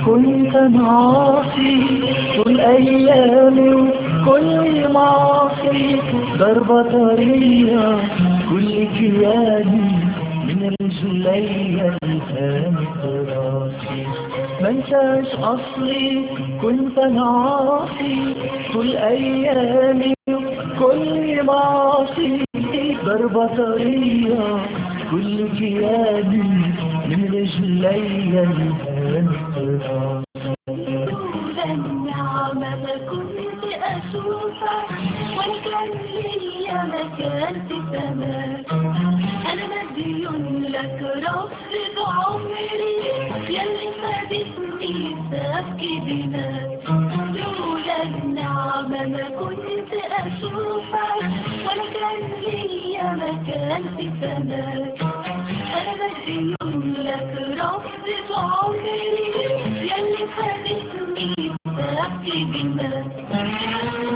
كنت معاصي طول أيامي وكل معاصي ضربة طرية كل كياني من رجلي الهامت راسي ما انساش اصلي كنت انا عاصي طول ايامي كل معاصي ضربة طرية كل كياني من رجلي الهامت راسي لولا النعمة ما كنت أشوفك ولا كان ليا مكان في سماك أنا مديون لك رفض عمري يلي فادتني سفك دماك لولا النعمة ما كنت أشوفك ولا كان ليا مكان في سماك أنا مديون لك رفض عمري يلي فادتني سفك دماك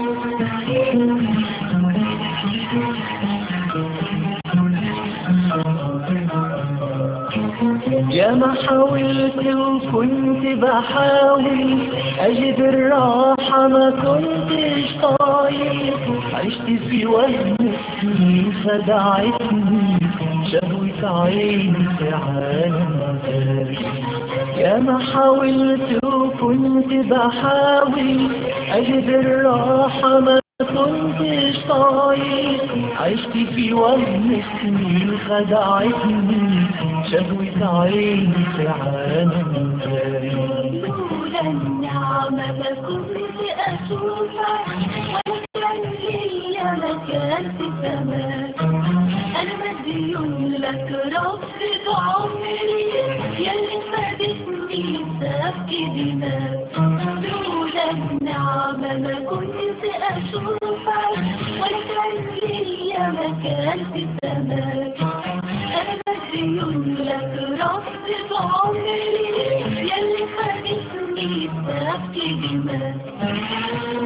يا ما حاولت وكنت بحاول أجد الراحة ما كنتش طايق عشت في وهم سنين خدعتني شهوة عيني في عالم غير يا ما حاولت وكنت بحاول أجد الراحة ما كنتش طايق عشت في وهم سنين خدعتني شهوة عيني في عالم غير لولا النعمة ما كنت أشوفك ولا كان ليا مكان في سماك أنا مديون لك رفض عمري يلي فادتني سفك دماك لولا النعمة ما كنت أشوفك ولا كان ليا مكان في سماك أنا مديون لك رفض عمري يلي خدتني سفك دماك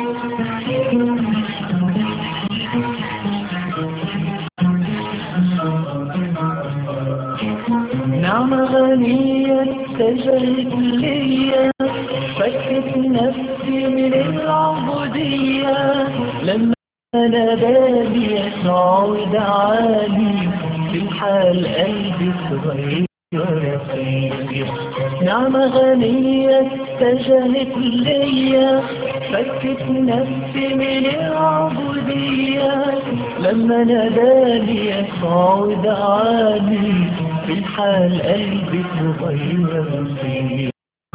نعمة غنية اتجهت ليا فكت نفسي من العبودية لما ناداني يسوع ودعاني في الحال قلبي صغير فيا نعمة غنية اتجهت ليا فكت نفسي من العبودية لما ناداني يسوع ودعاني في الحال قلبي صغير فيا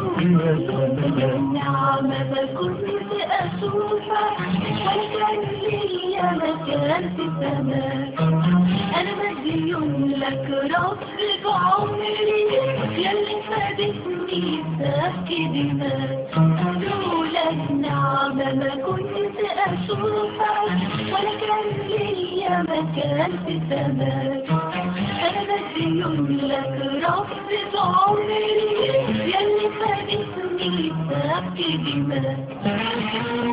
النعمة ما كنت أشوفك ولا كان ليا مكان في سماك أنا مديون لك رفض عمري يلي فادتني سفك دماك لولا النعمة ما كنت أشوفك ولا كان ليا مكان في سماك أنا مديون لك رفض عمري يلي فادتني سفك دماك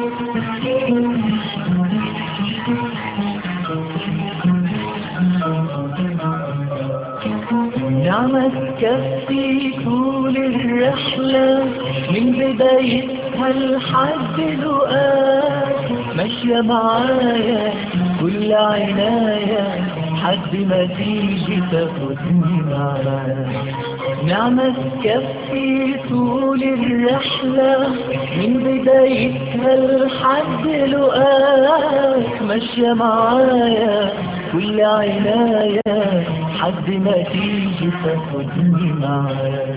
نعمة تكفي طول الرحلة من بدايتها لحد لقاك ماشية معايا كل عناية حد ما تيجي تاخدني معاك نعمة تكفي طول الرحلة من بدايتها لحد لقاك ماشية معايا كل عناية حد ما تيجي تاخدني معاك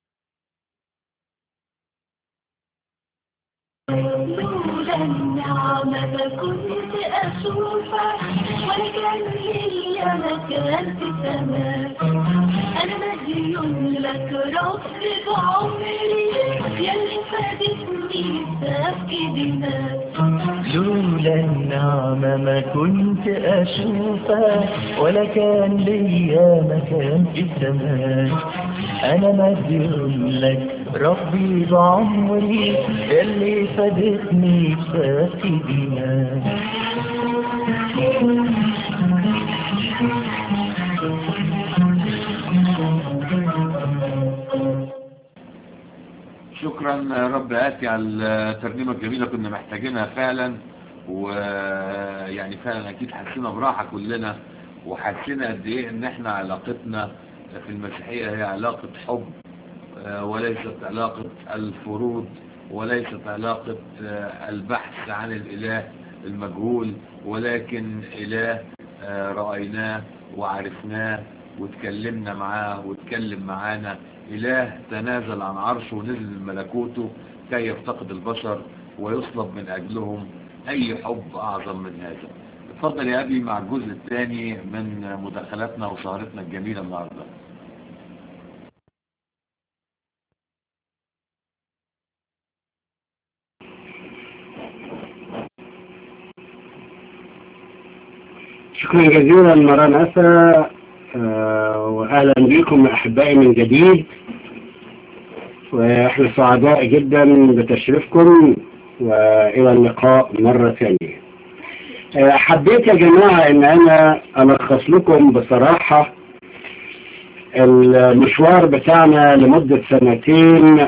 لولا النعمة ما كنت أشوفك ولا كان ليا مكان في سماك أنا مديون لك رفض عمري يلي فادتني سفك دماك لولا النعمة ما كنت أشوفك ولا كان ليا مكان في السماء أنا مديون لك ربي بعمري اللي فادتني في دماغ شكرا رب آتي على الترنيمة الجميلة كنا محتاجينها فعلا ويعني فعلا أكيد حسينا براحة كلنا وحسينا قد إيه إن إحنا علاقتنا في المسيحية هي علاقة حب وليست علاقة الفروض وليست علاقة البحث عن الإله المجهول ولكن إله رأيناه وعرفناه وتكلمنا معاه وتكلم معانا إله تنازل عن عرشه ونزل من ملكوته كي يفتقد البشر ويصلب من أجلهم أي حب أعظم من هذا اتفضل يا أبي مع الجزء الثاني من مداخلاتنا وسهرتنا الجميلة النهاردة شكرا جزيلا مرة أخرى آه وأهلا بكم أحبائي من جديد وإحنا سعداء جدا بتشريفكم وإلى اللقاء مرة ثانية آه حبيت يا جماعة إن أنا ألخص لكم بصراحة المشوار بتاعنا لمدة سنتين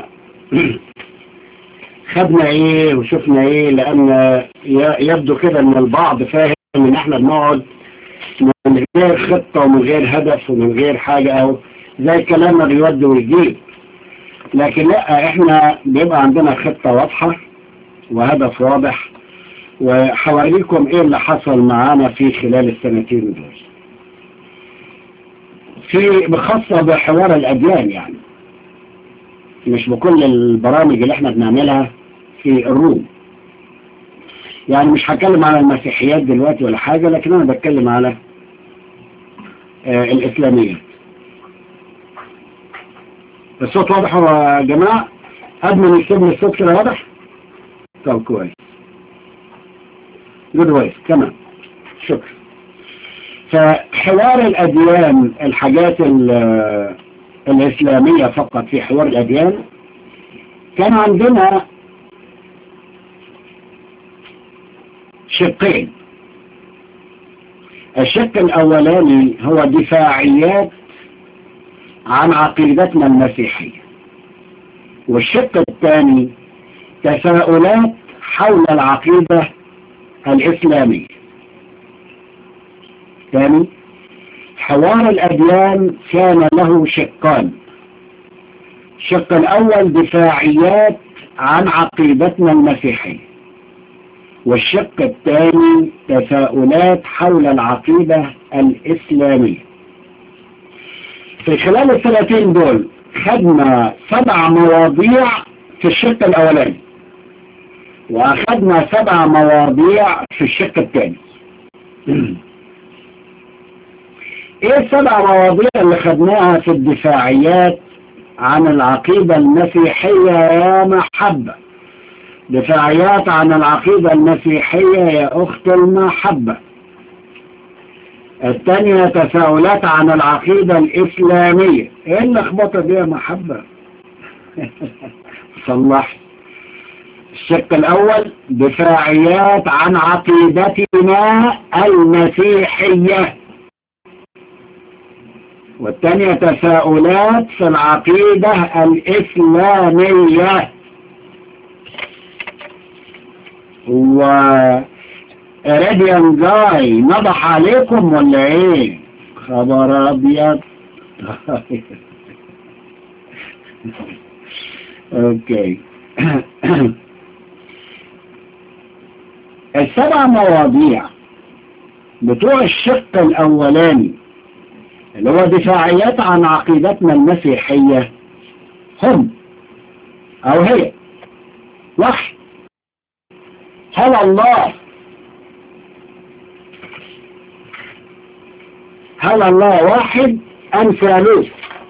خدنا ايه وشفنا ايه لان يبدو كده ان البعض فاهم ان احنا بنقعد من غير خطة ومن غير هدف ومن غير حاجة او زي كلامنا بيود ويجيب لكن لا احنا بيبقى عندنا خطة واضحة وهدف واضح وحواليكم ايه اللي حصل معانا في خلال السنتين دول في بخاصة بحوار الأديان يعني مش بكل البرامج اللي احنا بنعملها في الروم يعني مش هتكلم على المسيحيات دلوقتي ولا حاجة لكن انا بتكلم على آه الاسلامية الصوت واضح يا جماعة ادمن يكتب لي الصوت كده واضح طب كويس جود وايس تمام شكرا فحوار الاديان الحاجات الاسلامية فقط في حوار الاديان كان عندنا شقين الشق الأولاني هو دفاعيات عن عقيدتنا المسيحية والشق الثاني تساؤلات حول العقيدة الإسلامية ثاني حوار الأديان كان له شقان الشق الأول دفاعيات عن عقيدتنا المسيحية والشق الثاني تساؤلات حول العقيدة الإسلامية في خلال السنتين دول خدنا سبع مواضيع في الشق الأولاني وأخذنا سبع مواضيع في الشق الثاني ايه السبع مواضيع اللي خدناها في الدفاعيات عن العقيدة المسيحية يا محبة دفاعيات عن العقيدة المسيحية يا أخت المحبة الثانية تساؤلات عن العقيدة الإسلامية إيه اللخبطة دي يا محبة صلح الشق الأول دفاعيات عن عقيدتنا المسيحية والثانية تساؤلات في العقيدة الإسلامية و راديان جاي نضح عليكم ولا ايه خبر ابيض اوكي السبع مواضيع بتوع الشق الاولاني اللي هو دفاعيات عن عقيدتنا المسيحية هم او هي واحد هل الله هل الله واحد أم ثالوث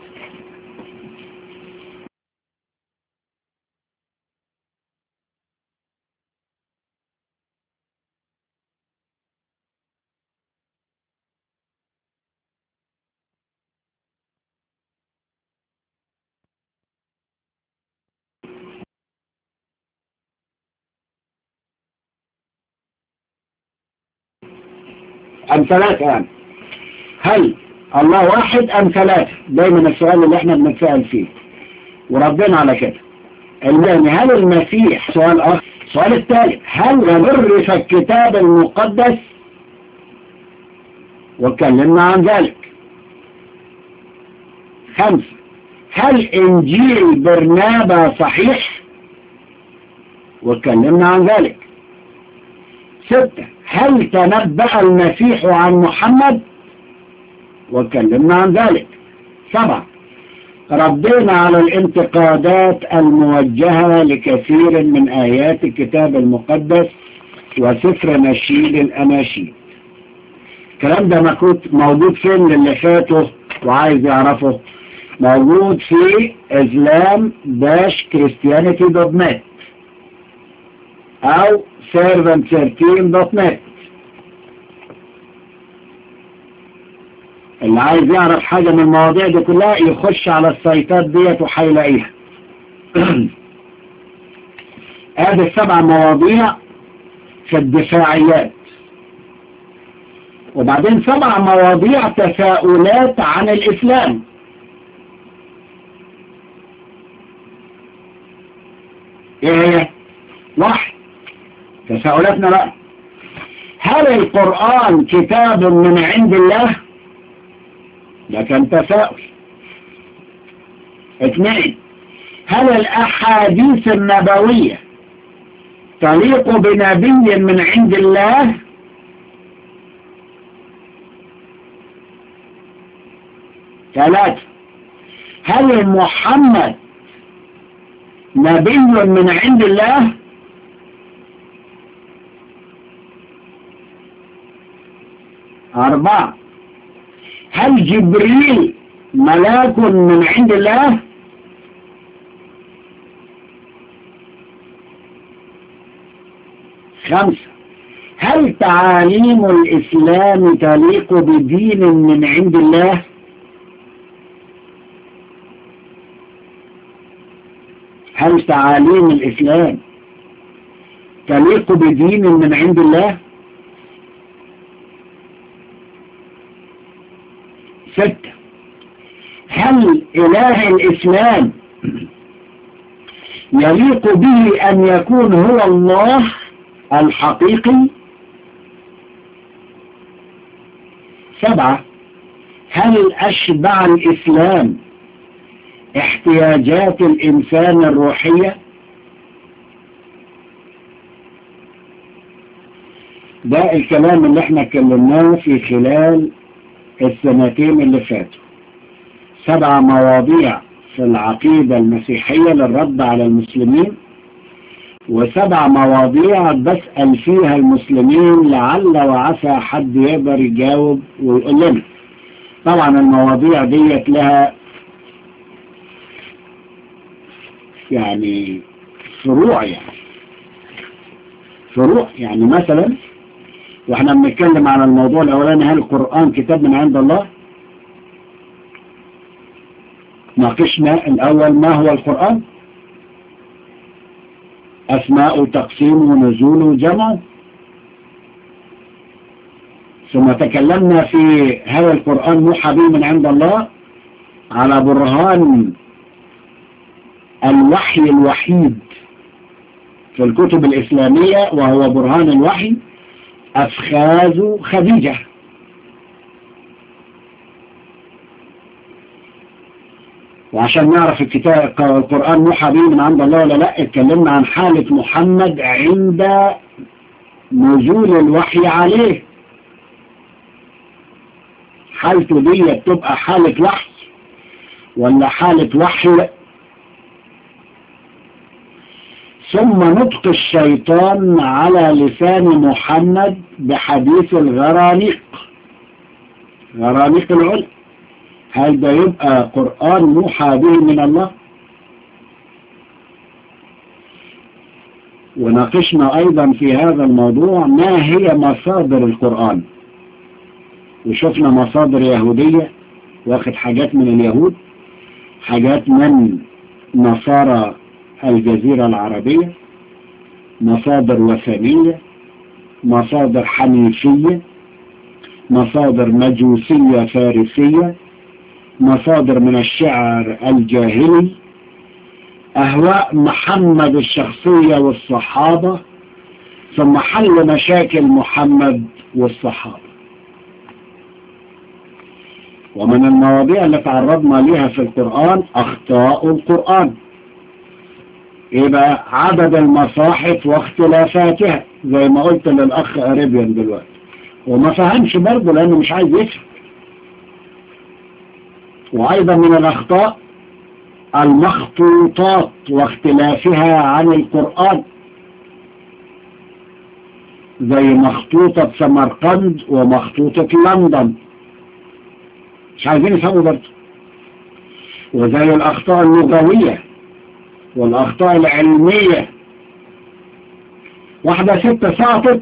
أم ثلاثة يعني هل الله واحد أم ثلاثة دايما السؤال اللي احنا بنتسأل فيه وردنا على كده المعني هل المسيح سؤال آخر السؤال الثالث هل يمر في الكتاب المقدس وكلمنا عن ذلك خمسة هل إنجيل برنابا صحيح وكلمنا عن ذلك ستة هل تنبأ المسيح عن محمد وكلمنا عن ذلك سبعة ردينا على الانتقادات الموجهة لكثير من آيات الكتاب المقدس وسفر نشيد الأناشيد الكلام ده مكوت موجود فين للي فاته وعايز يعرفه موجود في اسلام داش كريستيانيتي دوت نت او سيرفنت 13 دوت نت اللي عايز يعرف حاجة من المواضيع دي كلها يخش على السيطات ديت وهيلاقيها ادي السبع مواضيع في الدفاعيات وبعدين سبع مواضيع تساؤلات عن الإسلام ايه هي واحد تساؤلاتنا بقى هل القرآن كتاب من عند الله ده كان تساؤل اثنين هل الأحاديث النبوية تليق بنبي من عند الله ثلاثة هل محمد نبي من عند الله أربعة هل جبريل ملاك من عند الله خمسة هل تعاليم الإسلام تليق بدين من عند الله هل تعاليم الإسلام تليق بدين من عند الله ستة هل إله الإسلام يليق به أن يكون هو الله الحقيقي سبعة هل أشبع الإسلام احتياجات الإنسان الروحية ده الكلام اللي احنا اتكلمناه في خلال السنتين اللي فاتوا سبع مواضيع في العقيدة المسيحية للرد على المسلمين وسبع مواضيع بسأل فيها المسلمين لعل وعسى حد يقدر يجاوب ويقول لنا طبعا المواضيع ديت لها يعني فروع يعني فروع يعني مثلا واحنا بنتكلم عن الموضوع الاولاني هل القرآن كتاب من عند الله ناقشنا الاول ما هو القرآن اسماء تقسيم ونزول وجمع ثم تكلمنا في هل القرآن موحى به من عند الله على برهان الوحي الوحيد في الكتب الإسلامية وهو برهان الوحي أفخاذ خديجة وعشان نعرف الكتاب القرآن موحى به من عند الله ولا لا اتكلمنا عن حالة محمد عند نزول الوحي عليه حالته دي تبقى حالة وحي ولا حالة وحي ثم نطق الشيطان على لسان محمد بحديث الغرانيق غرانيق العلم هل ده يبقى قرآن موحى به من الله وناقشنا أيضا في هذا الموضوع ما هي مصادر القرآن وشفنا مصادر يهودية واخد حاجات من اليهود حاجات من نصارى الجزيرة العربية مصادر وثنية مصادر حنيفية مصادر مجوسية فارسية مصادر من الشعر الجاهلي أهواء محمد الشخصية والصحابة ثم حل مشاكل محمد والصحابة ومن المواضيع اللي تعرضنا لها في القرآن أخطاء القرآن يبقى عدد المصاحف واختلافاتها زي ما قلت للأخ أريبيان دلوقتي وما فهمش برضه لأنه مش عايز يفهم وأيضا من الأخطاء المخطوطات واختلافها عن القرآن زي مخطوطة سمرقند ومخطوطة لندن مش عايزين يفهموا برضه وزي الأخطاء اللغوية والأخطاء العلمية واحدة ستة سقطت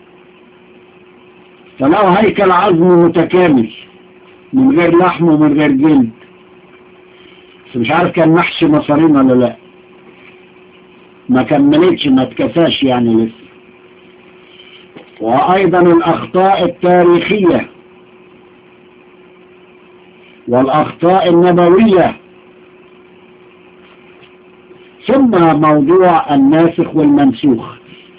فله هيكل عظم متكامل من غير لحم ومن غير جلد بس مش عارف كان محشي مصارين ولا لا ما كملتش ما اتكساش يعني لسه وأيضا الأخطاء التاريخية والأخطاء النبوية ثم موضوع الناسخ والمنسوخ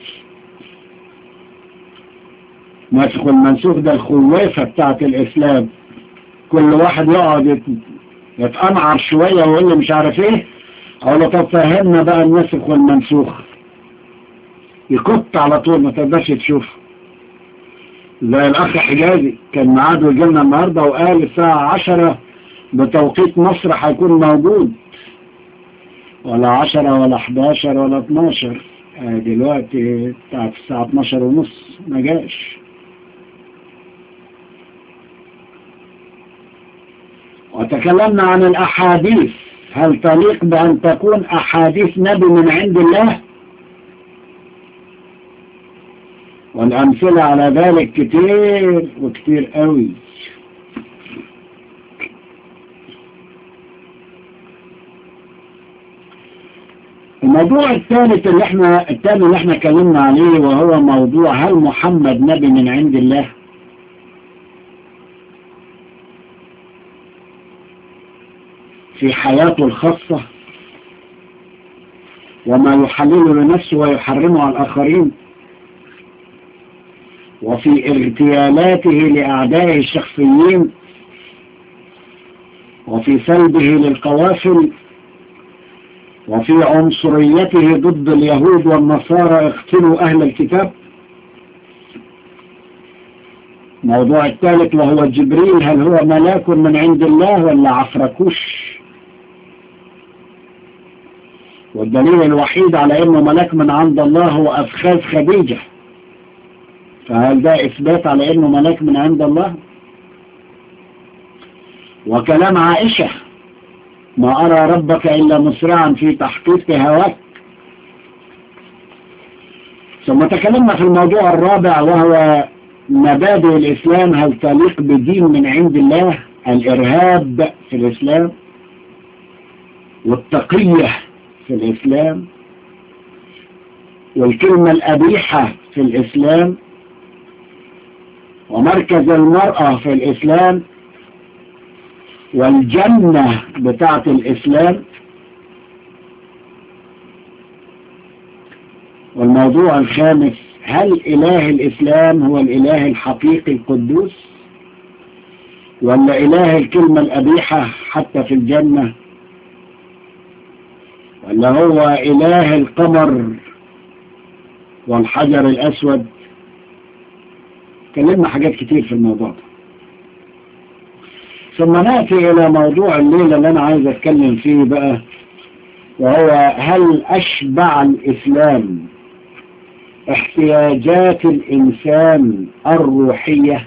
ناسخ والمنسوخ ده الخوافة بتاعت الإسلام كل واحد يقعد يتقنعر شوية ويقول لي مش عارف ايه اقول له طب فهمنا بقى الناسخ والمنسوخ يكت على طول ما تقدرش تشوفه زي الأخ حجازي كان معاد وجلنا النهاردة وقال الساعة عشرة بتوقيت مصر هيكون موجود ولا عشرة ولا حداشر ولا اتناشر دلوقتي بتاعت الساعة اتناشر ونص ما جاش وتكلمنا عن الأحاديث هل تليق بأن تكون أحاديث نبي من عند الله والأمثلة على ذلك كتير وكتير قوي الموضوع الثالث اللي احنا الثاني اللي احنا اتكلمنا عليه وهو موضوع هل محمد نبي من عند الله في حياته الخاصة وما يحلله لنفسه ويحرمه على الآخرين وفي اغتيالاته لأعدائه الشخصيين وفي سلبه للقوافل وفي عنصريته ضد اليهود والنصارى اقتلوا أهل الكتاب موضوع الثالث وهو جبريل هل هو ملاك من عند الله ولا عفركوش والدليل الوحيد على انه ملاك من عند الله هو افخاذ خديجة فهل ده اثبات على انه ملاك من عند الله وكلام عائشة ما أرى ربك إلا مسرعا في تحقيق هواك ثم تكلمنا في الموضوع الرابع وهو مبادئ الإسلام هل تليق بدين من عند الله الإرهاب في الإسلام والتقية في الإسلام والكلمة الأبيحة في الإسلام ومركز المرأة في الإسلام والجنة بتاعة الإسلام والموضوع الخامس هل إله الإسلام هو الإله الحقيقي القدوس ولا إله الكلمة الأبيحة حتى في الجنة ولا هو إله القمر والحجر الأسود كلمنا حاجات كتير في الموضوع ده ثم نأتي إلى موضوع الليلة اللي أنا عايز أتكلم فيه بقى وهو هل أشبع الإسلام احتياجات الإنسان الروحية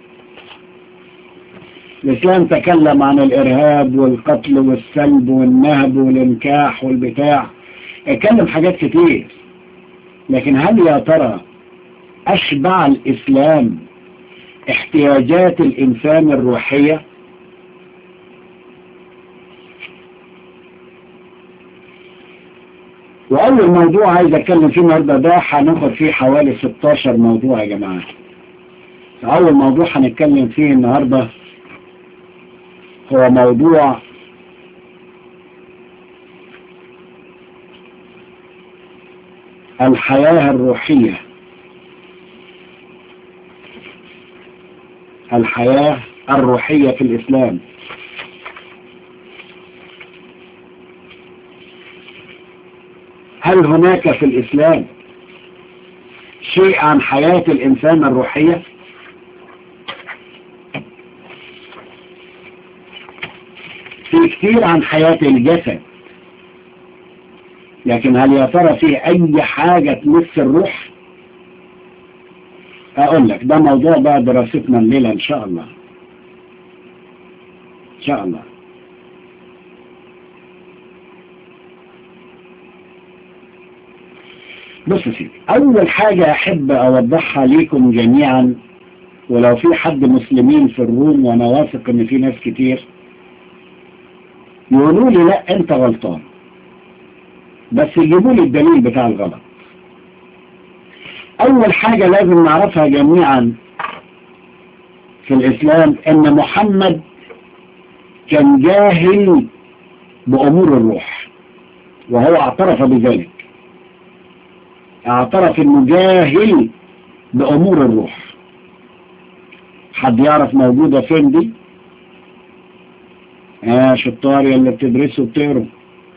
الإسلام تكلم عن الإرهاب والقتل والسلب والنهب والانكاح والبتاع اتكلم حاجات كتير لكن هل يا ترى أشبع الإسلام احتياجات الإنسان الروحية وأول موضوع عايز أتكلم فيه النهاردة ده هناخد فيه حوالي 16 موضوع يا جماعة أول موضوع هنتكلم فيه النهاردة هو موضوع الحياة الروحية الحياة الروحية في الإسلام هل هناك في الإسلام شيء عن حياة الإنسان الروحية في كثير عن حياة الجسد لكن هل يا ترى في أي حاجة تمس الروح أقول لك ده موضوع بقى دراستنا الليلة إن شاء الله إن شاء الله بص سيدي أول حاجة أحب أوضحها ليكم جميعا ولو في حد مسلمين في الروم وأنا واثق إن في ناس كتير يقولوا لي لا أنت غلطان بس يجيبوا لي الدليل بتاع الغلط أول حاجة لازم نعرفها جميعا في الإسلام أن محمد كان جاهل بأمور الروح وهو اعترف بذلك اعترف انه جاهل بأمور الروح حد يعرف موجودة فين دي يا شطار اللي بتدرسوا بتقروا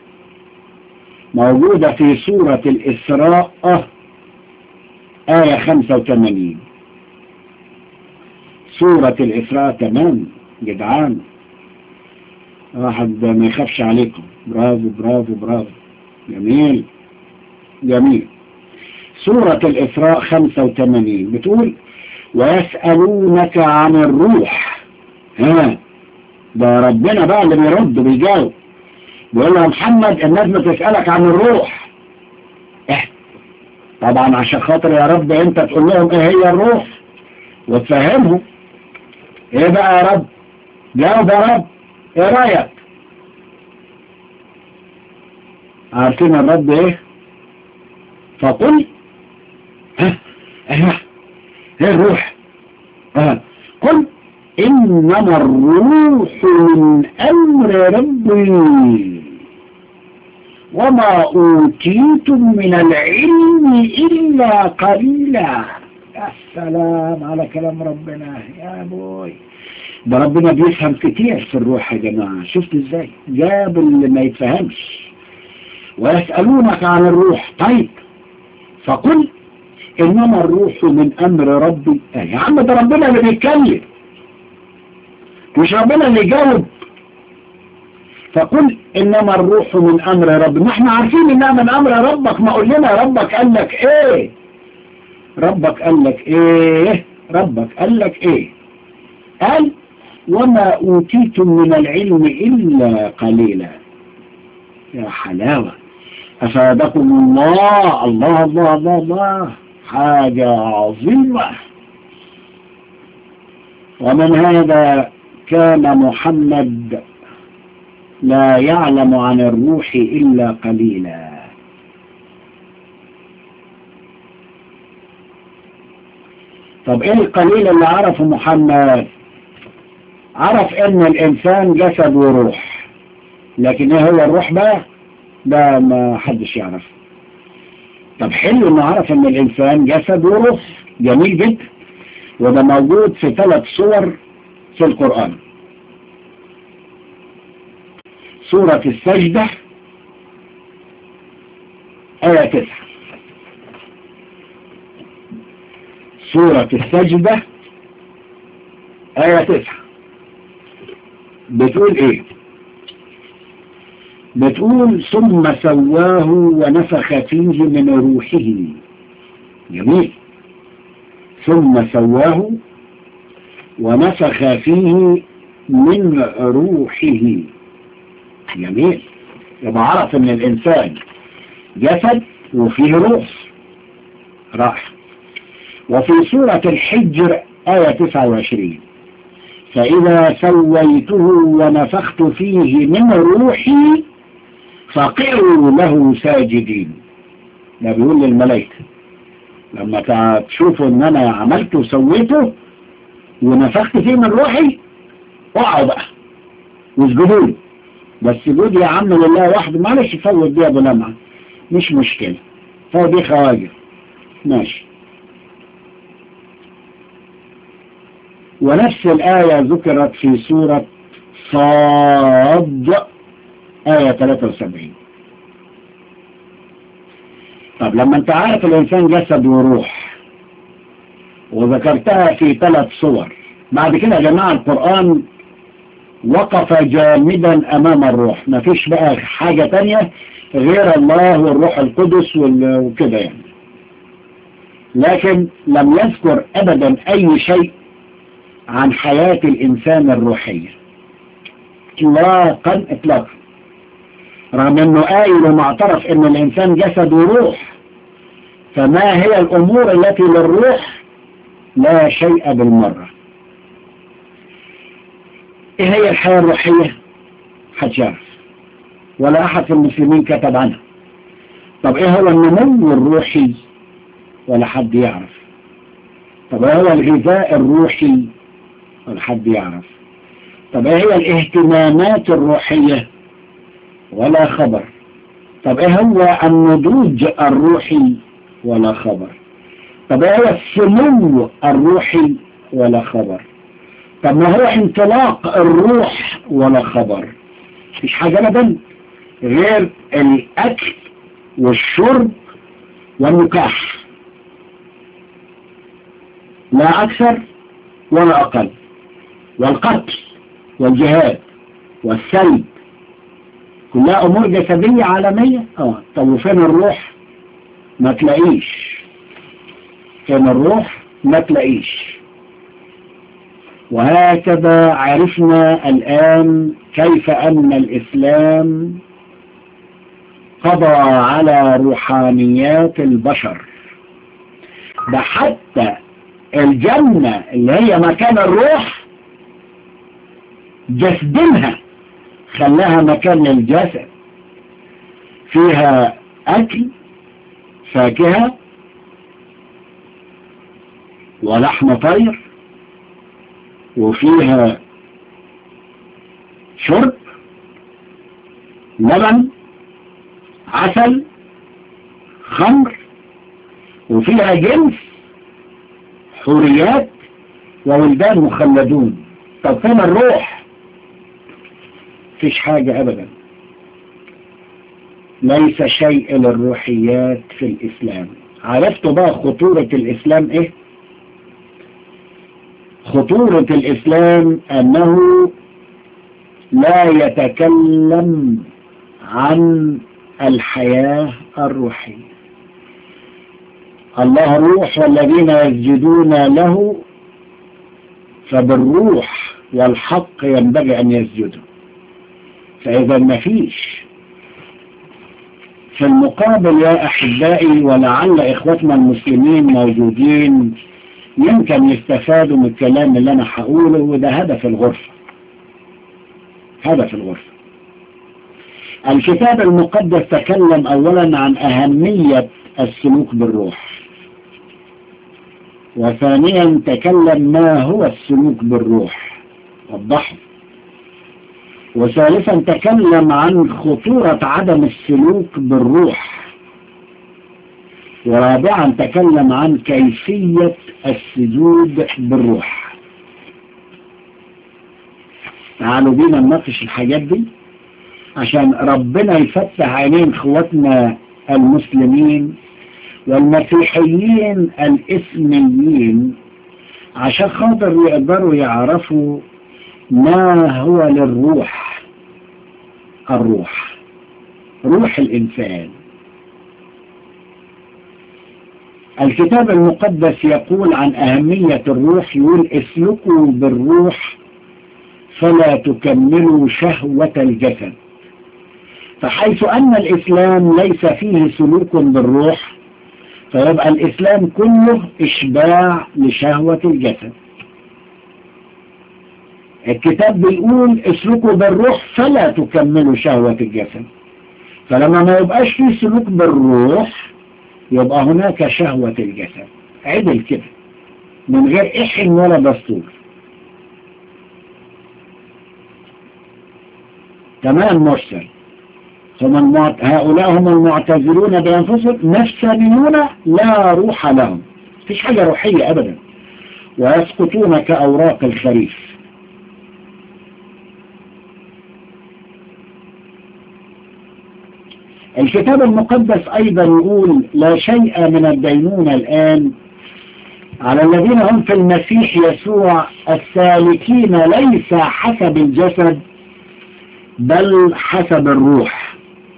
موجودة في سورة الإسراء آية 85 سورة الإسراء تمام جدعان واحد ما يخافش عليكم برافو برافو برافو جميل جميل سورة الإسراء 85 بتقول ويسألونك عن الروح ها ده ربنا بقى اللي بيرد بيجاوب بيقول له يا محمد الناس بتسألك عن الروح إيه؟ طبعا عشان خاطر يا رب انت تقول لهم ايه هي الروح وتفهمهم ايه بقى يا رب جاوب يا رب ايه رأيك عارفين الرب ايه فقل ها ايوه ايه الروح ها قل انما الروح من امر ربي وما اوتيتم من العلم الا قليلا يا سلام على كلام ربنا يا بوي ده ربنا بيفهم كتير في الروح يا جماعة شفت ازاي جاب اللي ما يتفهمش ويسألونك عن الروح طيب فقل إنما الروح من أمر ربي آه يا عم ده ربنا اللي بيتكلم مش ربنا اللي يجاوب فقل إنما الروح من أمر ربي ما احنا عارفين إنها من أمر ربك ما قول لنا ربك قال لك إيه ربك قال لك إيه ربك قال لك إيه قال وما أوتيتم من العلم إلا قليلا يا حلاوة أفادكم الله الله الله الله الله حاجة عظيمة ومن هذا كان محمد لا يعلم عن الروح إلا قليلا طب ايه القليل اللي عرفه محمد عرف ان الانسان جسد وروح لكن ايه هو الروح بقى ده ما حدش يعرف طب حلو انه عرف ان الانسان جسد وروح جميل جدا وده موجود في ثلاث صور في القرآن سورة السجدة آية تسعة سورة السجدة آية تسعة بتقول ايه بتقول ثم سواه ونفخ فيه من روحه جميل ثم سواه ونفخ فيه من روحه جميل يبقى عرف ان الانسان جسد وفيه روح راح وفي سورة الحجر آية 29 فإذا سويته ونفخت فيه من روحي فقعوا له ساجدين ده بيقول للملائكة لما تشوفوا ان انا عملته وسويته ونفخت فيه من روحي اقعوا بقى واسجدوا له بس سجود يا عم لله وحده معلش فوت دي ابو لمعه مش مشكله فدي خواجر ماشي ونفس الآية ذكرت في سورة صاد آية 73 طب لما انت عارف الإنسان جسد وروح وذكرتها في ثلاث صور بعد كده يا جماعة القرآن وقف جامدا أمام الروح ما فيش بقى حاجة تانية غير الله والروح القدس وكده يعني لكن لم يذكر أبدا أي شيء عن حياة الإنسان الروحية إطلاقا إطلاقا رغم أنه قايل ومعترف أن الإنسان جسد وروح فما هي الأمور التي للروح لا شيء بالمرة إيه هي الحياة الروحية حد يعرف ولا أحد في المسلمين كتب عنها طب إيه هو النمو الروحي ولا حد يعرف طب إيه هو الغذاء الروحي ولا حد يعرف طب ايه هي الاهتمامات الروحية ولا خبر طب ايه هو النضوج الروحي ولا خبر طب ايه هو السمو الروحي ولا خبر طب ما هو انطلاق الروح ولا خبر مفيش حاجة ابدا غير الاكل والشرب والنكاح لا اكثر ولا اقل والقتل والجهاد والسلب كلها امور جسدية عالمية اه طب وفين الروح ما تلاقيش فين الروح ما تلاقيش وهكذا عرفنا الآن كيف أن الإسلام قضى على روحانيات البشر ده حتى الجنة اللي هي مكان الروح جسدها خلاها مكان للجسد فيها أكل فاكهة ولحم طير وفيها شرب لبن عسل خمر وفيها جنس حوريات وولدان مخلدون طب فين الروح فيش حاجة أبدا ليس شيء للروحيات في الإسلام عرفتوا بقى خطورة الإسلام إيه خطورة الإسلام أنه لا يتكلم عن الحياة الروحية الله روح والذين يسجدون له فبالروح والحق ينبغي أن يسجدوا فإذا ما فيش في المقابل يا أحبائي ولعل إخوتنا المسلمين موجودين يمكن يستفادوا من الكلام اللي أنا هقوله وده هدف الغرفة هدف الغرفة الكتاب المقدس تكلم أولا عن أهمية السلوك بالروح وثانيا تكلم ما هو السلوك بالروح وضحه وثالثا تكلم عن خطورة عدم السلوك بالروح ورابعا تكلم عن كيفية السجود بالروح تعالوا بينا نناقش الحاجات دي عشان ربنا يفتح عينين اخواتنا المسلمين والمسيحيين الاسميين عشان خاطر يقدروا يعرفوا ما هو للروح الروح روح الإنسان الكتاب المقدس يقول عن أهمية الروح يقول اسلكوا بالروح فلا تكملوا شهوة الجسد فحيث أن الإسلام ليس فيه سلوك بالروح فيبقى الإسلام كله إشباع لشهوة الجسد الكتاب بيقول اسلكوا بالروح فلا تكملوا شهوة الجسد فلما ما يبقاش فيه سلوك بالروح يبقى هناك شهوة الجسد عدل كده من غير إحن ولا دستور تمام مرسل هم المعت... هؤلاء هم المعتزلون بأنفسهم نفسانيون لا روح لهم مفيش حاجة روحية أبدا ويسقطون كأوراق الخريف الكتاب المقدس أيضا يقول لا شيء من الدينونة الآن على الذين هم في المسيح يسوع السالكين ليس حسب الجسد بل حسب الروح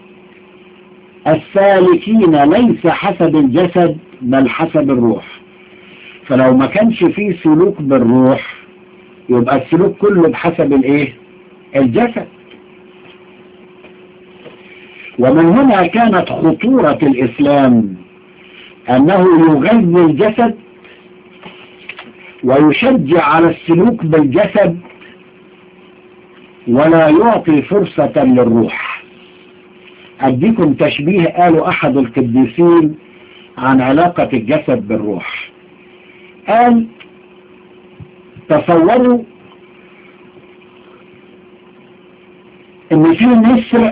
السالكين ليس حسب الجسد بل حسب الروح فلو ما كانش فيه سلوك بالروح يبقى السلوك كله بحسب الايه الجسد ومن هنا كانت خطورة الإسلام أنه يغذي الجسد ويشجع على السلوك بالجسد ولا يعطي فرصة للروح أديكم تشبيه قالوا أحد القديسين عن علاقة الجسد بالروح قال تصوروا ان في نسر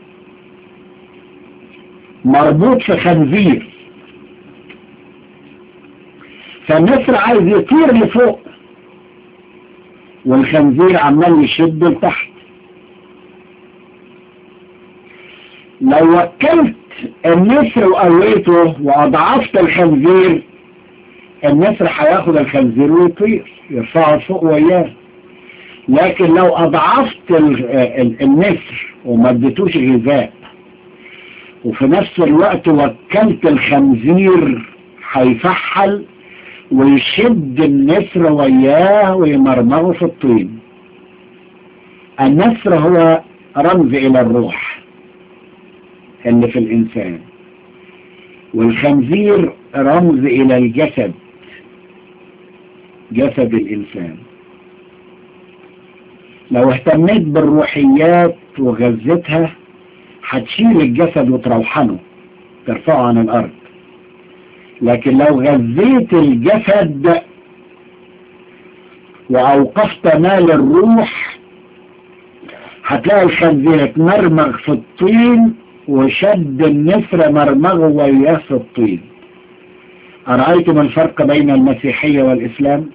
مربوط في خنزير فالنسر عايز يطير لفوق والخنزير عمال يشد لتحت لو وكلت النسر وقويته وأضعفت الخنزير النسر هياخد الخنزير ويطير يرفعه فوق وياه لكن لو أضعفت النسر وما اديتوش غذاء وفي نفس الوقت وكلت الخنزير هيفحل ويشد النسر وياه ويمرمغه في الطين النسر هو رمز إلى الروح اللي في الإنسان والخنزير رمز إلى الجسد جسد الإنسان لو اهتميت بالروحيات وغذتها هتشيل الجسد وتروحنه ترفعه عن الأرض لكن لو غذيت الجسد وأوقفت مال الروح هتلاقي الخنزير اتمرمغ في الطين وشد النسر مرمغه وياه في الطين أرأيتم الفرق بين المسيحية والإسلام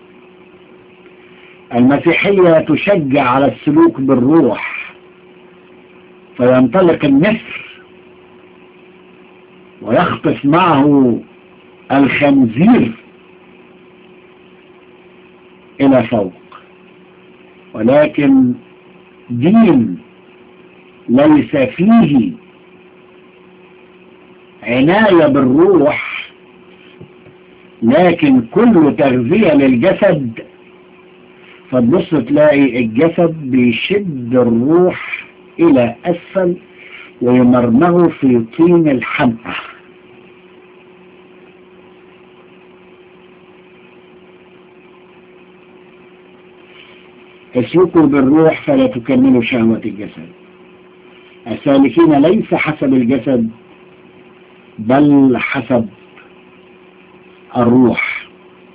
المسيحية تشجع على السلوك بالروح فينطلق النسر ويخطف معه الخنزير إلى فوق ولكن دين ليس فيه عناية بالروح لكن كل تغذية للجسد فتبص تلاقي الجسد بيشد الروح إلى أسفل ويمرمغه في طين الحمقى اسلكوا بالروح فلا تكملوا شهوة الجسد السالكين ليس حسب الجسد بل حسب الروح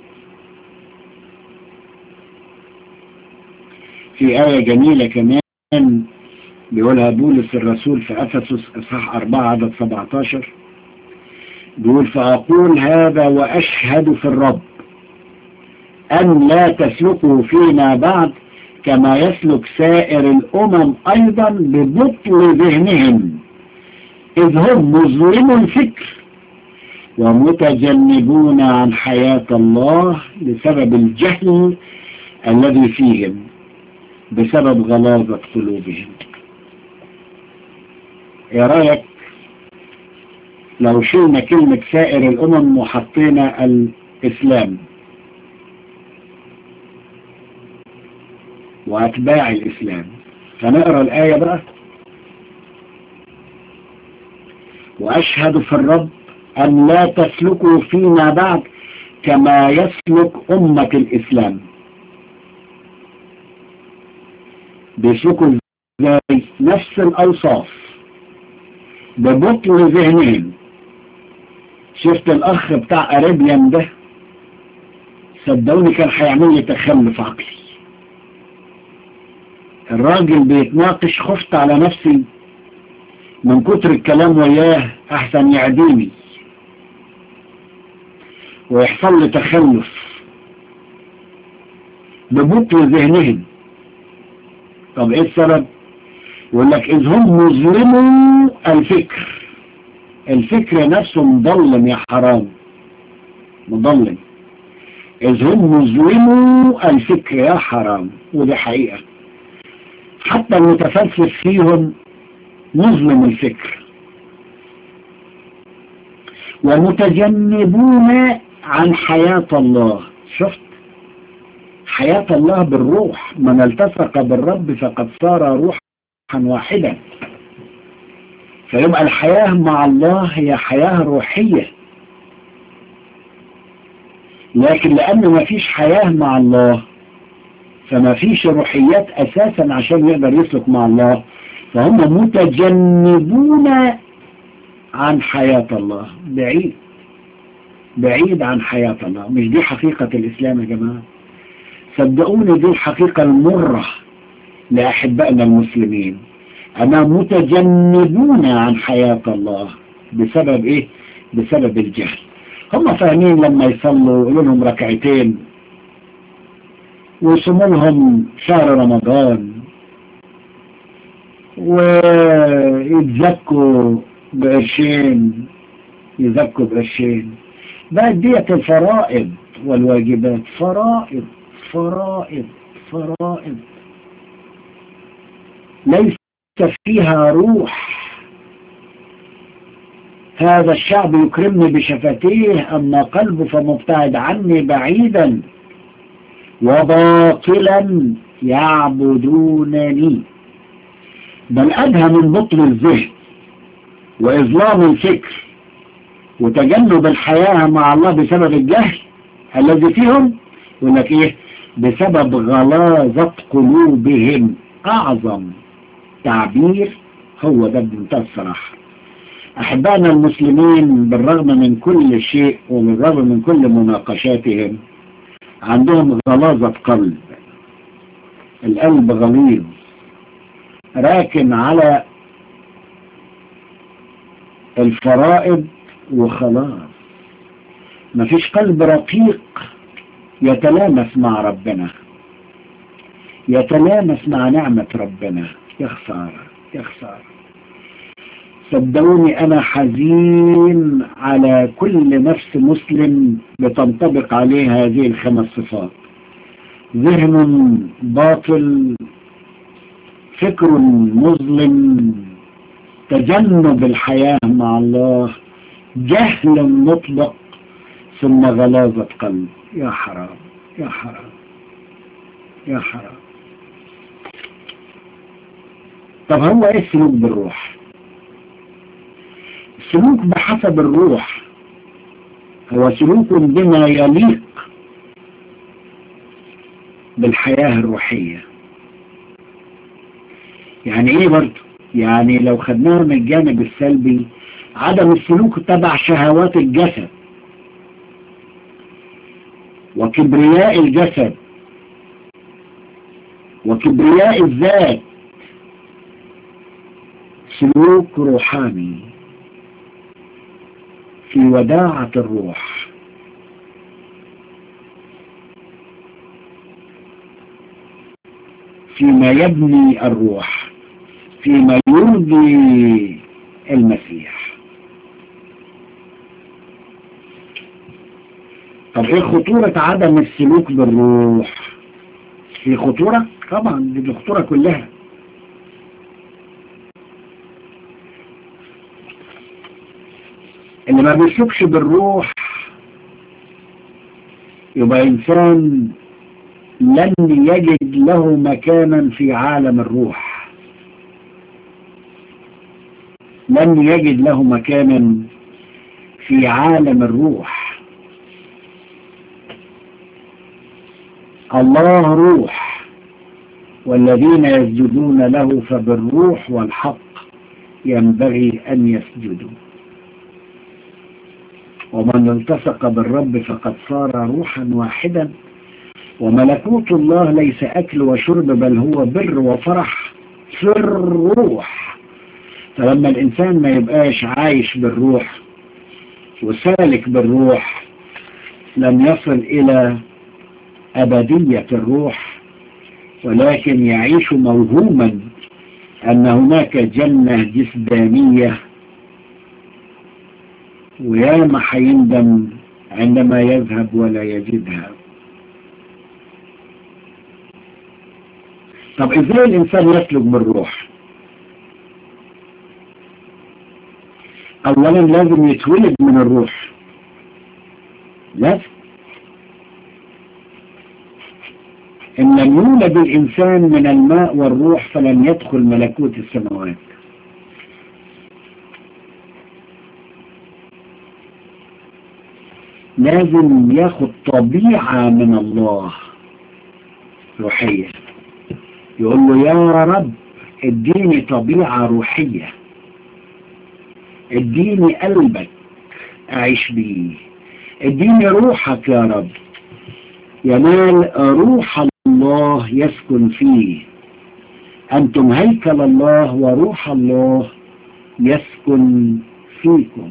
في آية جميلة كمان بيقولها بولس الرسول في أفسس إصحاح 4 عدد 17 بيقول فأقول هذا وأشهد في الرب أن لا تسلكوا فيما بعد كما يسلك سائر الأمم أيضا ببطل ذهنهم إذ هم مظلم الفكر ومتجنبون عن حياة الله بسبب الجهل الذي فيهم بسبب غلاظة قلوبهم يا رأيك لو شلنا كلمة سائر الأمم وحطينا الإسلام وأتباع الإسلام فنقرأ الآية بقى وأشهد في الرب أن لا تسلكوا فيما بعد كما يسلك أمة الإسلام بيسلكوا ازاي نفس الأوصاف ببطل ذهنهم شفت الأخ بتاع أريبيان ده صدقوني كان هيعمل لي تخلف عقلي الراجل بيتناقش خفت على نفسي من كتر الكلام وياه احسن يعديني ويحصل لي تخلف ببطء ذهنهم طب ايه السبب يقول لك اذ هم مظلموا الفكر الفكر نفسه مظلم يا حرام مظلم إذ هم مظلموا الفكر يا حرام ودي حقيقة حتى المتفلسف فيهم مظلم الفكر ومتجنبون عن حياة الله شفت حياة الله بالروح من التصق بالرب فقد صار روحا واحدا فيبقى الحياة مع الله هي حياة روحية لكن لأن ما فيش حياة مع الله فما فيش روحيات أساسا عشان يقدر يسلك مع الله فهم متجنبون عن حياة الله بعيد بعيد عن حياة الله مش دي حقيقة الإسلام يا جماعة صدقوني دي الحقيقة المرة لأحبائنا المسلمين أنا متجنبون عن حياة الله بسبب إيه؟ بسبب الجهل هم فاهمين لما يصلوا يقولوا لهم ركعتين ويصوموا لهم شهر رمضان ويتزكوا بقرشين يزكوا بقرشين بقت ديت الفرائض والواجبات فرائض فرائض فرائض ليس فيها روح هذا الشعب يكرمني بشفتيه أما قلبه فمبتعد عني بعيدا وباطلا يعبدونني بل أدهى من بطل الذهن وإظلام الفكر وتجنب الحياة مع الله بسبب الجهل الذي فيهم يقول لك إيه بسبب غلاظة قلوبهم أعظم تعبير هو ده بمنتهى الصراحة أحبائنا المسلمين بالرغم من كل شيء وبالرغم من كل مناقشاتهم عندهم غلاظة قلب القلب غليظ راكن على الفرائض وخلاص مفيش قلب رقيق يتلامس مع ربنا يتلامس مع نعمة ربنا يا خسارة يا خسارة صدقوني أنا حزين على كل نفس مسلم بتنطبق عليه هذه الخمس صفات ذهن باطل فكر مظلم تجنب الحياة مع الله جهل مطلق ثم غلاظة قلب يا حرام يا حرام يا حرام طب هو ايه السلوك بالروح السلوك بحسب الروح هو سلوك بما يليق بالحياة الروحية يعني ايه برضه يعني لو خدناها من الجانب السلبي عدم السلوك تبع شهوات الجسد وكبرياء الجسد وكبرياء الذات سلوك روحاني في وداعة الروح فيما يبني الروح فيما يرضي المسيح طب ايه خطورة عدم السلوك بالروح في خطورة طبعا دي الخطورة كلها اللي ما بيسلكش بالروح يبقى انسان لن يجد له مكانا في عالم الروح لن يجد له مكانا في عالم الروح الله روح والذين يسجدون له فبالروح والحق ينبغي أن يسجدوا ومن التصق بالرب فقد صار روحا واحدا وملكوت الله ليس أكل وشرب بل هو بر وفرح في الروح فلما الإنسان ما يبقاش عايش بالروح وسالك بالروح لم يصل إلى أبدية الروح ولكن يعيش موهوما أن هناك جنة جسدانية وياما حيندم عندما يذهب ولا يجدها طب ازاي الانسان يسلك بالروح اولا لازم يتولد من الروح لازم ان لم يولد الانسان من الماء والروح فلن يدخل ملكوت السماوات لازم ياخد طبيعة من الله روحية يقول له يا رب اديني طبيعة روحية اديني قلبك اعيش بيه اديني روحك يا رب ينال روح الله يسكن فيه انتم هيكل الله وروح الله يسكن فيكم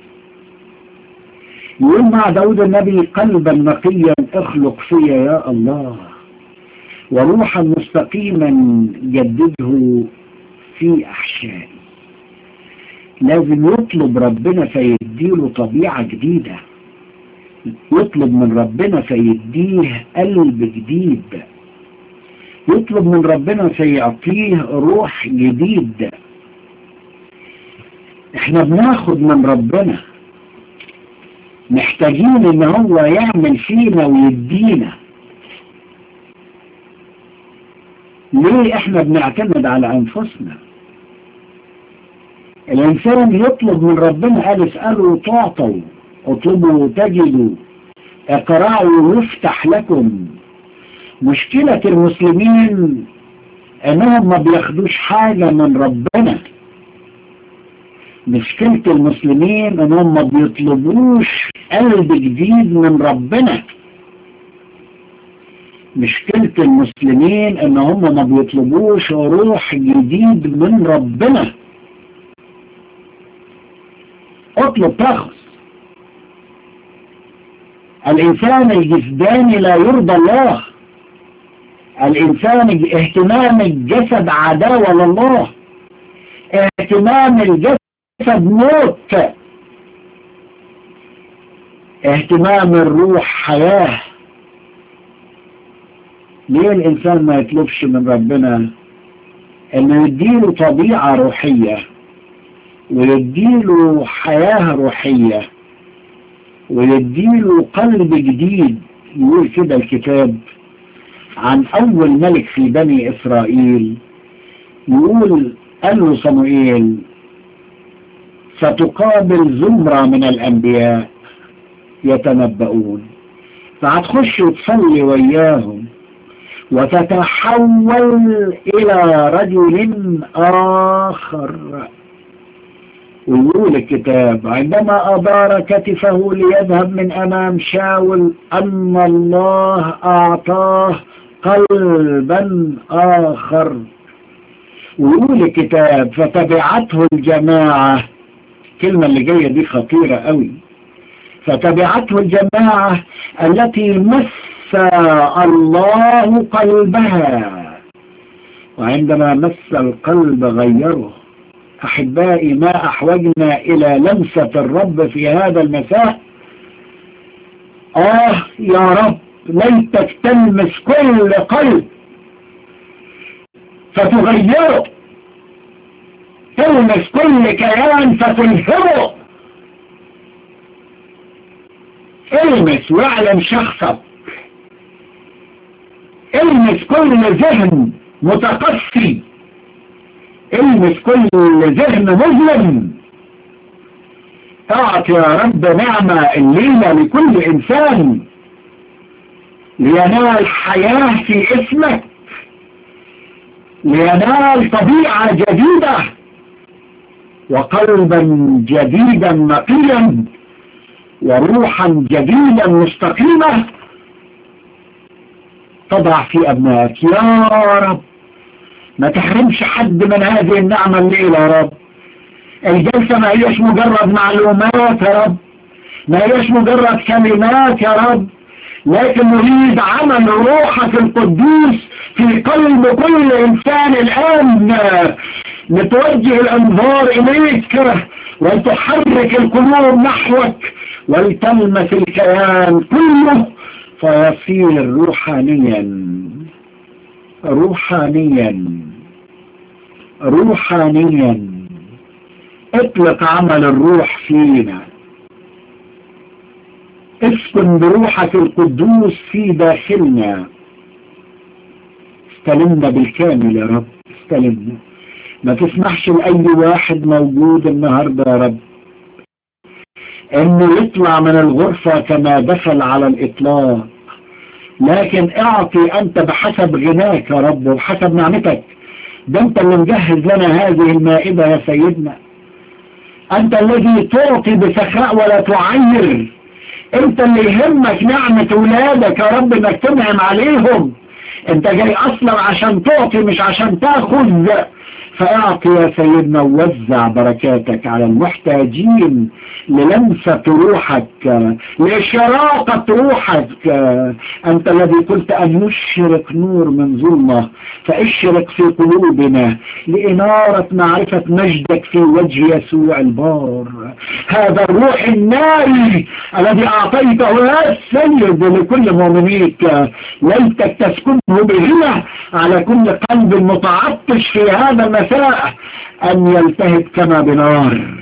يقول مع داود النبي قلبا نقيا اخلق فيا يا الله وروحا مستقيما جدده في احشائي لازم يطلب ربنا فيديله طبيعة جديدة يطلب من ربنا فيديه قلب جديد يطلب من ربنا فيعطيه روح جديد احنا بناخد من ربنا محتاجين ان هو يعمل فينا ويدينا ليه احنا بنعتمد على انفسنا الانسان يطلب من ربنا قال اسألوا تعطوا اطلبوا تجدوا اقرأوا يفتح لكم مشكلة المسلمين انهم ما بياخدوش حاجة من ربنا مشكلة المسلمين انهم ما بيطلبوش قلب جديد من ربنا مشكلة المسلمين ان هم ما بيطلبوش روح جديد من ربنا اطلب تاخذ الانسان الجسداني لا يرضى الله الانسان اهتمام الجسد عداوة لله اهتمام الجسد موت اهتمام الروح حياة ليه الانسان ما يطلبش من ربنا انه يديله طبيعة روحية ويديله حياة روحية ويديله قلب جديد يقول كده الكتاب عن اول ملك في بني اسرائيل يقول قال له صموئيل ستقابل زمرة من الانبياء يتنبؤون فهتخش وتصلي وياهم وتتحول الى رجل اخر ويقول الكتاب عندما أدار كتفه ليذهب من أمام شاول أن الله أعطاه قلبا آخر ويقول الكتاب فتبعته الجماعة الكلمة اللي جاية دي خطيرة قوي فتبعته الجماعة التي مس الله قلبها وعندما مس القلب غيره أحبائي ما أحوجنا إلى لمسة الرب في هذا المساء آه يا رب ليتك تلمس كل قلب فتغيره تلمس كل كيان فتلهمه المس واعلم شخصك المس كل ذهن متقصي المس كل ذهن مظلم اعط يا رب نعمة الليلة لكل انسان لينال حياة في اسمك لينال طبيعة جديدة وقلبا جديدا نقيا وروحا جديدا مستقيمة تضع في أبنائك يا رب ما تحرمش حد من هذه النعمة الليلة يا رب الجلسة ما هيش مجرد معلومات يا رب ما هيش مجرد كلمات يا رب لكن نريد عمل روحك القدوس في قلب كل إنسان الآن لتوجه الأنظار إليك وتحرك القلوب نحوك ولتلمس الكيان كله فيصير روحانيا روحانيا روحانيا اطلق عمل الروح فينا اسكن بروحك القدوس في داخلنا استلمنا بالكامل يا رب استلمنا ما تسمحش لأي واحد موجود النهاردة يا رب انه يطلع من الغرفة كما دخل على الاطلاق لكن اعطي انت بحسب غناك يا رب وبحسب نعمتك ده انت اللي مجهز لنا هذه المائدة يا سيدنا انت الذي تعطي بسخاء ولا تعير انت اللي يهمك نعمة ولادك يا رب انك تنعم عليهم انت جاي اصلا عشان تعطي مش عشان تاخذ فاعطي يا سيدنا ووزع بركاتك على المحتاجين للمسة روحك لشراقة روحك أنت الذي قلت أن يشرق نور من ظلمة فاشرق في قلوبنا لإنارة معرفة مجدك في وجه يسوع البار هذا الروح الناري الذي أعطيته يا سيد لكل مؤمنيك ليتك تسكنه بغنى على كل قلب متعطش في هذا المساء أن يلتهب كما بنار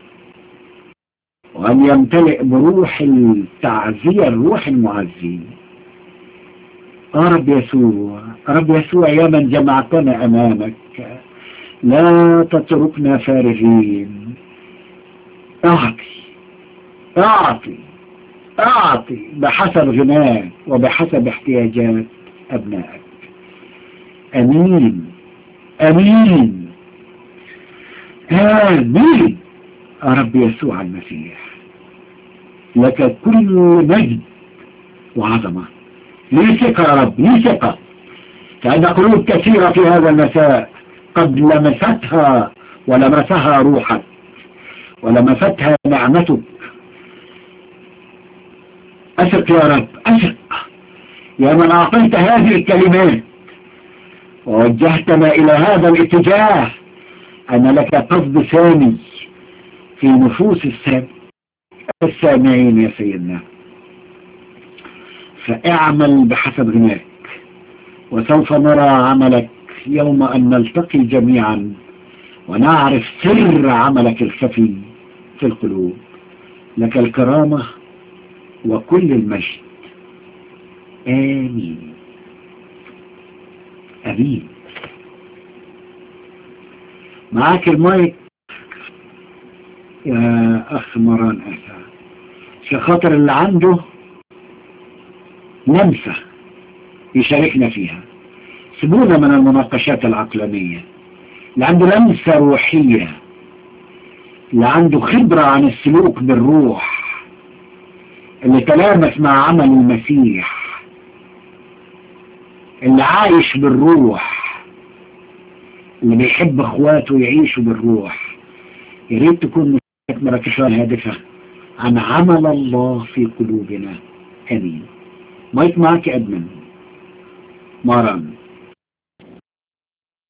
وأن يمتلئ بروح التعزية الروح المعزي يا رب يسوع رب يسوع يا من جمعتنا أمامك لا تتركنا فارغين أعطي أعطي أعطي بحسب غناك وبحسب احتياجات أبنائك أمين أمين آمين يا رب يسوع المسيح لك كل مجد وعظمة لي ثقة يا رب لي ثقة كأن قلوب كثيرة في هذا المساء قد لمستها ولمسها روحك ولمستها نعمتك أثق يا رب أثق يا من أعطيت هذه الكلمات ووجهتنا إلى هذا الاتجاه أن لك قصد ثاني في نفوس السامعين يا سيدنا فاعمل بحسب غناك وسوف نرى عملك يوم أن نلتقي جميعا ونعرف سر عملك الخفي في القلوب لك الكرامة وكل المجد آمين أمين معاك المايك يا أخ مران أسا عشان خاطر اللي عنده نمسة يشاركنا فيها سيبونا من المناقشات العقلانية اللي عنده لمسة روحية اللي عنده خبرة عن السلوك بالروح اللي تلامس مع عمل المسيح اللي عايش بالروح اللي بيحب اخواته يعيشوا بالروح يا ريت تكون مراكشة هادفة عن عمل الله في قلوبنا امين مايك معك ادمن مرام